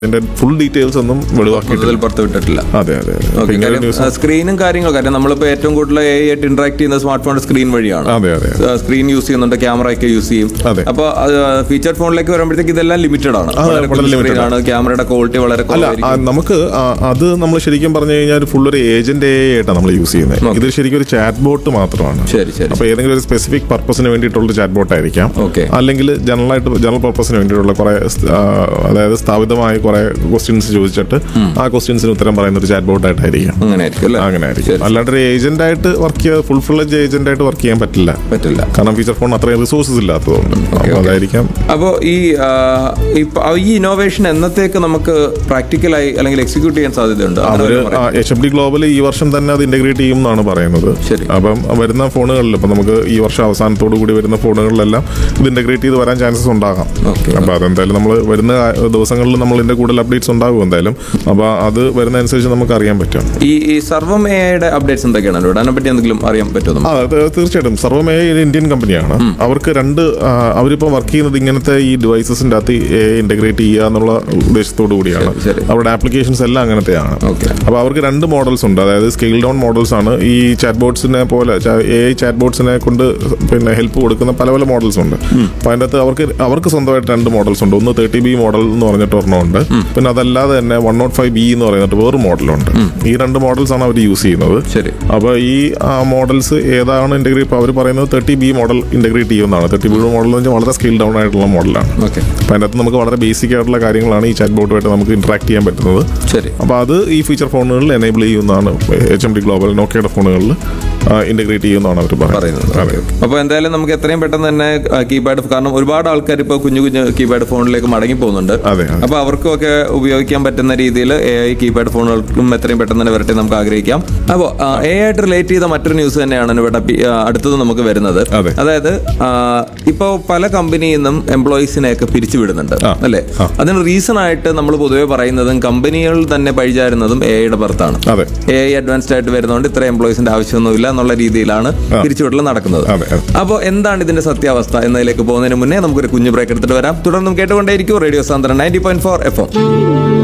അതിന്റെ full details ഒന്നും വെളിവാക്കിയിട്ടില്ല കൂടുതൽ പുറത്ത് വിട്ടിട്ടില്ല അതെ അതെ അതെ. ഓക്കെ അപ്പൊ ഇങ്ങനെ ഒരു കാര്യം ന്യൂസ് ആ, സ്ക്രീനും കാര്യങ്ങളും കാര്യം നമ്മളിപ്പോൾ ഏറ്റവും കൂടുതൽ എ ആയിട്ട് ഇന്ററാക്ട് ചെയ്യുന്ന സ്മാർട്ട് ഫോൺ സ്ക്രീൻ വഴിയാണ് അതെ അതെ ആ, സ്ക്രീൻ യൂസ് ചെയ്യുന്നുണ്ട് ക്യാമറ ഒക്കെ യൂസ് ചെയ്യും അതെ. അപ്പോൾ ഫീച്ചർ ഫോണിലേക്ക് വരുമ്പോഴത്തേക്ക് ഇതെല്ലാം ലിമിറ്റഡ് ആണ് അതെ, വളരെ വളരെ കുഞ്ഞു limited screen ആണ് ക്യാമറയുടെ ക്വാളിറ്റി വളരെ അല്ല കുറവായിരിക്കും ആ, നമുക്ക് ആ, അത് നമ്മൾ ശരിക്കും പറഞ്ഞു കഴിഞ്ഞാൽ ഫുൾ ഒരു ഏജന്റ് എ ആയിട്ടാണ് നമ്മൾ യൂസ് ചെയ്യുന്നത് ഇത് ശരിക്കും ഒരു ചാറ്റ് ബോട്ട് മാത്രമാണ് ശരി ശരി അപ്പൊ ഏതെങ്കിലും ഒരു സ്പെസിഫിക് പർപ്പസിന് വേണ്ടിയിട്ടുള്ള ചാറ്റ് ബോട്ട് ആയിരിക്കാം Okay. അല്ലെങ്കിൽ ജനറൽ ആയിട്ട് ജനറൽ പർപ്പസിന് വേണ്ടിയിട്ടുള്ള കുറെ അതായത് സ്ഥാപിതമായ കുറെ ക്വസ്റ്റ്യൻസ് ചോദിച്ചിട്ട് ആ ക്വസ്റ്റ്യൻസിന് ഉത്തരം പറയുന്ന ഒരു ചാറ്റ് ബോട്ട് ആയിട്ടായിരിക്കും അങ്ങനെ ആയിരിക്കും അല്ലേ അങ്ങനെ ആയിരിക്കും അല്ലാണ്ട് ഒരു ഏജന്റ് ആയിട്ട് വർക്ക് ചെയ്യാൻ ഫുൾ ഫ്ലജ് ഏജന്റ് ആയിട്ട് വർക്ക് ചെയ്യാൻ പറ്റില്ല പറ്റില്ല കാരണം ഫീച്ചർ ഫോൺ അത്രയും റിസോഴ്സസ് ഇല്ലാത്തതുകൊണ്ട് അപ്പൊ അതായിരിക്കാം അപ്പോൾ ഈ ആ, ഇപ്പ- ഈ ഇന്നോവേഷൻ എന്നത്തേക്ക് നമുക്ക് പ്രാക്ടിക്കലായി അല്ലെങ്കിൽ എക്സിക്യൂട്ട് ചെയ്യാൻ സാധ്യതയുണ്ട് അങ്ങനെ അവര് വല്ലതും പറയാം. എച്ച് എം ഡി ഗ്ലോബൽ ഈ വർഷം തന്നെ അത് ഇന്റഗ്രേറ്റ് ചെയ്യും എന്നാണ് പറയുന്നത് ശരി. അപ്പം വരുന്ന ഫോണുകളിൽ ഇപ്പൊ നമുക്ക് ഈ വർഷം അവസാനത്തോടു കൂടി വരുന്ന ഫോണുകളിലെല്ലാം ഇത് ഇന്റഗ്രേറ്റ് ചെയ്ത് വരാൻ ചാൻസസ് ഉണ്ടാകാം Okay. അപ്പൊ അതെന്തായാലും നമ്മൾ വരുന്ന ആ- ദിവസങ്ങളിൽ നമ്മൾ ഇതിന്റെ കൂടുതൽ അപ്ഡേറ്റ്സ് ഉണ്ടാകും എന്തായാലും അപ്പൊ അത് വരുന്ന അനുസരിച്ച് നമുക്ക് അറിയാൻ പറ്റും ഈ ഈ സർവം എയുടെ അപ്ഡേറ്റ്സ് എന്തൊക്കെയാണ് ഇവിടെ അതിനെപ്പറ്റി എന്തെങ്കിലും അറിയാൻ പറ്റുമോ നമുക്ക് ആ അത് തീർച്ചയായിട്ടും സർവമേ ഒരു ഇന്ത്യൻ കമ്പനിയാണ് അവർക്ക് രണ്ട് ആ, അവരിപ്പോ വർക്ക് ചെയ്യുന്നത് ഇങ്ങനത്തെ ഈ ഡിവൈസസിന്റെ അകത്ത് ഇന്റഗ്രേറ്റ് ചെയ്യുക എന്നുള്ള ഉദ്ദേശത്തോടു കൂടിയാണ് ശരി, ശരി. അവരുടെ ആപ്ലിക്കേഷൻസ് എല്ലാം അങ്ങനത്തെയാണ് ഓക്കെ അപ്പൊ അവർക്ക് രണ്ട് മോഡൽസ് ഉണ്ട് അതായത് സ്കെയിൽ ഡൗൺ മോഡൽസ് ആണ് ഈ ചാറ്റ് ബോട്ട്സിനെ പോലെ എ ഐ ചാറ്റ് ബോട്ട്സിനെ കൊണ്ട് പിന്നെ ഹെൽപ്പ് കൊടുക്കുന്ന പല പല മോഡൽസ് ഉണ്ട് അപ്പൊ അതിന്റെ അകത്ത് അവർക്ക് അവർക്ക് സ്വന്തമായിട്ട് രണ്ട് മോഡൽസ് ഉണ്ട് ഒന്ന് തേർട്ടി ബി മോഡൽ എന്ന് പറഞ്ഞിട്ട് ഒരെണ്ണമുണ്ട് പിന്നെ അതല്ലാതെ തന്നെ വൺ നോട്ട് ഫൈവ് ബി എന്ന് പറയുന്നിട്ട് വേറൊരു മോഡലുണ്ട് ഈ രണ്ട് മോഡൽസ് ആണ് അവർ യൂസ് ചെയ്യുന്നത് ശരി അപ്പൊ ഈ മോഡൽസ് ഏതാണ് ഇന്റഗ്രേറ്റ് അവർ പറയുന്നത് തേർട്ടി ബി മോഡൽ ഇന്റഗ്രേറ്റ് ചെയ്യുന്നതാണ് തേർട്ടി ബി മോഡൽ എന്ന് വെച്ചാൽ വളരെ സ്കെയിൽ ഡൗൺ ആയിട്ടുള്ള മോഡലാണ് ഓക്കെ അപ്പൊ അതിനകത്ത് നമുക്ക് വളരെ ബേസിക് ആയിട്ടുള്ള കാര്യങ്ങളാണ് ഈ ചാറ്റ് ബോട്ടുമായിട്ട് നമുക്ക് ഇന്ററാക്ട് ചെയ്യാൻ പറ്റുന്നത് ശരി അപ്പൊ അത് ഈ ഫീച്ചർ ഫോണുകളിൽ എനേബിൾ ചെയ്യുന്നതാണ് എച്ച് എം ഡി ഗ്ലോബൽ നോക്കിയുടെ ഫോണുകളിൽ ഇന്റഗ്രേറ്റ് ചെയ്യുന്നതാണ് അവർ പറയുന്നത് അതെ അപ്പോൾ എന്തായാലും നമുക്ക് എത്രയും പെട്ടെന്ന് തന്നെ കീപാഡ് കാരണം ഒരുപാട് ആൾക്കാർ ഇപ്പോൾ കുഞ്ഞു കുഞ്ഞു കീപാഡ് ഫോണിലേക്ക് മടങ്ങി പോകുന്നുണ്ട് അതെ അതെ. അപ്പോൾ അവർക്കും ഉപയോഗിക്കാൻ പറ്റുന്ന രീതിയിൽ എ ഐ കീപാഡ് ഫോണുകൾക്കും എത്രയും പെട്ടെന്ന് തന്നെ വരട്ടെ നമുക്ക് ആഗ്രഹിക്കാം അപ്പോൾ എ ആയിട്ട് റിലേറ്റ് ചെയ്ത മറ്റൊരു ന്യൂസ് തന്നെയാണ് ഇവിടെ പി- ആ, അടുത്തത് നമുക്ക് വരുന്നത് അതെ. അതായത് ഇപ്പോൾ പല കമ്പനിയിൽ നിന്നും എംപ്ലോയീസിനെയൊക്കെ പിരിച്ചുവിടുന്നുണ്ട് ആ. അല്ലേ അതിന് റീസൺ ആയിട്ട് നമ്മൾ പൊതുവെ പറയുന്നതും കമ്പനികൾ തന്നെ പഴിചാരുന്നതും എ ഐയുടെ പുറത്താണ് അതെ എ ഐ അഡ്വാൻസ്ഡ് ആയിട്ട് വരുന്നതുകൊണ്ട് ഇത്ര എംപ്ലോയീസിന്റെ ആവശ്യമൊന്നുമില്ല എന്നുള്ള രീതിയിലാണ് പിരിച്ചുവിടൽ നടക്കുന്നത് അതെ അതെ അപ്പോൾ എന്താണ് ഇതിന്റെ സത്യാവസ്ഥ എന്നതിലേക്ക് പോകുന്നതിന് മുന്നേ നമുക്കൊരു കുഞ്ഞു ബ്രേക്ക് എടുത്തിട്ട് വരാം തുടർന്നും കേട്ടുകൊണ്ടേയിരിക്കും റേഡിയോ സാന്ദ്രൻ ninety point four F M